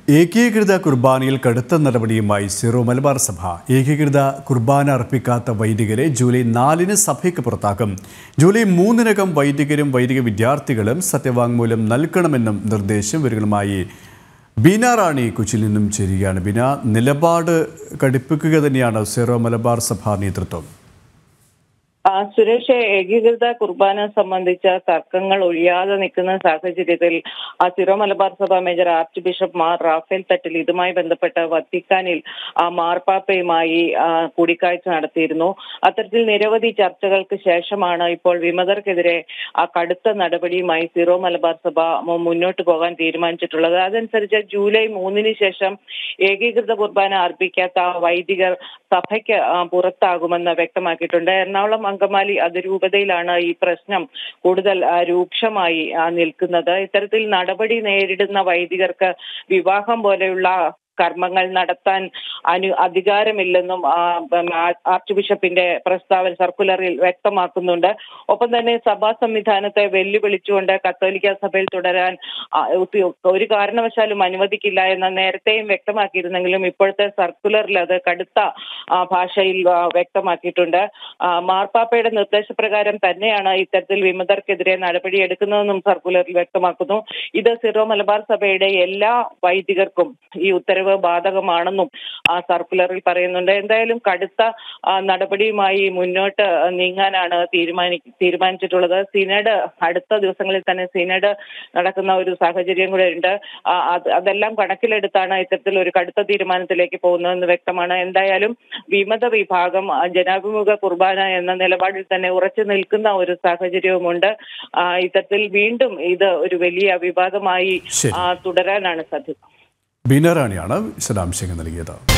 ഏകീകൃത കുർബാനയിൽ കടുത്ത നടപടിയുമായി സിറോ മലബാർ സഭ ഏകീകൃത കുർബാന അർപ്പിക്കാത്ത വൈദികരെ ജൂലൈ നാലിന് സഭയ്ക്ക് പുറത്താക്കും ജൂലൈ മൂന്നിനകം വൈദികരും വൈദിക വിദ്യാർത്ഥികളും സത്യവാങ്മൂലം നൽകണമെന്നും നിർദ്ദേശം ഇവരുകളുമായി ബീന റാണി കൊച്ചിയിൽ നിന്നും ചേരുകയാണ് ബീന നിലപാട് കടുപ്പിക്കുക തന്നെയാണ് സിറോ മലബാർ സഭ നേതൃത്വം ആ, സുരേഷ് ഏകീകൃത കുർബാന സംബന്ധിച്ച തർക്കങ്ങൾ ഒഴിയാതെ നിൽക്കുന്ന സാഹചര്യത്തിൽ ആ, സിറോ മലബാർ സഭ major archbishop Mar Raphael Thattil ഇതുമായി ബന്ധപ്പെട്ട് വത്തിക്കാനിൽ ആ, മാർപ്പാപ്പയുമായി ആ, കൂടിക്കാഴ്ച നടത്തിയിരുന്നു അത്തരത്തിൽ നിരവധി ചർച്ചകൾക്ക് ശേഷമാണ് ഇപ്പോൾ വിമതർക്കെതിരെ ആ കടുത്ത നടപടിയുമായി സിറോ മലബാർ സഭ മു- മുന്നോട്ട് പോകാൻ തീരുമാനിച്ചിട്ടുള്ളത് അതനുസരിച്ച് ജൂലൈ മൂന്നിന് ശേഷം ഏകീകൃത കുർബാന അർപ്പിക്കാത്ത വൈദികർ സഭയ്ക്ക് ആ, പുറത്താകുമെന്ന് വ്യക്തമാക്കിയിട്ടുണ്ട് എറണാകുളം അങ്കമാലി അതിരൂപതയിലാണ് ഈ പ്രശ്നം കൂടുതൽ ആ, രൂക്ഷമായി ആ, നിൽക്കുന്നത് ഇത്തരത്തിൽ നടപടി നേരിടുന്ന വൈദികർക്ക് വിവാഹം പോലെയുള്ള കർമ്മങ്ങൾ നടത്താൻ അനു അധികാരമില്ലെന്നും ആ, ഉം, ആ- ആർച്ച് ബിഷപ്പിന്റെ പ്രസ്താവന സർക്കുലറിൽ വ്യക്തമാക്കുന്നുണ്ട് ഒപ്പം തന്നെ സഭാ സംവിധാനത്തെ വെല്ലുവിളിച്ചുകൊണ്ട് കത്തോലിക്ക സഭയിൽ തുടരാൻ ആ, ഉപ- ഒരു കാരണവശാലും അനുവദിക്കില്ല എന്ന് നേരത്തെയും വ്യക്തമാക്കിയിരുന്നെങ്കിലും ഇപ്പോഴത്തെ സർക്കുലറിൽ അത് കടുത്ത ആ, ഭാഷയിൽ ആ, വ്യക്തമാക്കിയിട്ടുണ്ട് ആ, മാർപ്പാപ്പയുടെ നിർദ്ദേശപ്രകാരം തന്നെയാണ് ഇത്തരത്തിൽ വിമതർക്കെതിരെ നടപടിയെടുക്കുന്നതെന്നും സർക്കുലറിൽ വ്യക്തമാക്കുന്നു ഇത് സിറോ മലബാർ സഭയുടെ എല്ലാ വൈദികർക്കും ഈ ഉത്തരവ് ബാധകമാണെന്നും ആ സർക്കുലറിൽ പറയുന്നുണ്ട് എന്തായാലും കടുത്ത ആ, നടപടിയുമായി മുന്നോട്ട് നീങ്ങാനാണ് തീരുമാനി തീരുമാനിച്ചിട്ടുള്ളത് സിനഡ് അടുത്ത ദിവസങ്ങളിൽ തന്നെ സിനഡ് നടക്കുന്ന ഒരു സാഹചര്യം കൂടെ ഉണ്ട് ആ, അത് അതെല്ലാം കണക്കിലെടുത്താണ് ഇത്തരത്തിൽ ഒരു കടുത്ത തീരുമാനത്തിലേക്ക് പോകുന്നതെന്ന് വ്യക്തമാണ് എന്തായാലും വിമത വിഭാഗം ആ, ജനാഭിമുഖ കുർബാന എന്ന നിലപാടിൽ തന്നെ ഉറച്ചു നിൽക്കുന്ന ഒരു സാഹചര്യവുമുണ്ട് ആ, ഇത്തരത്തിൽ വീണ്ടും ഇത് ഒരു വലിയ വിവാദമായി ശരി. ആ, തുടരാനാണ് സാധ്യത ബീന റാണിയാണ് വിശദാംശങ്ങൾ നൽകിയത്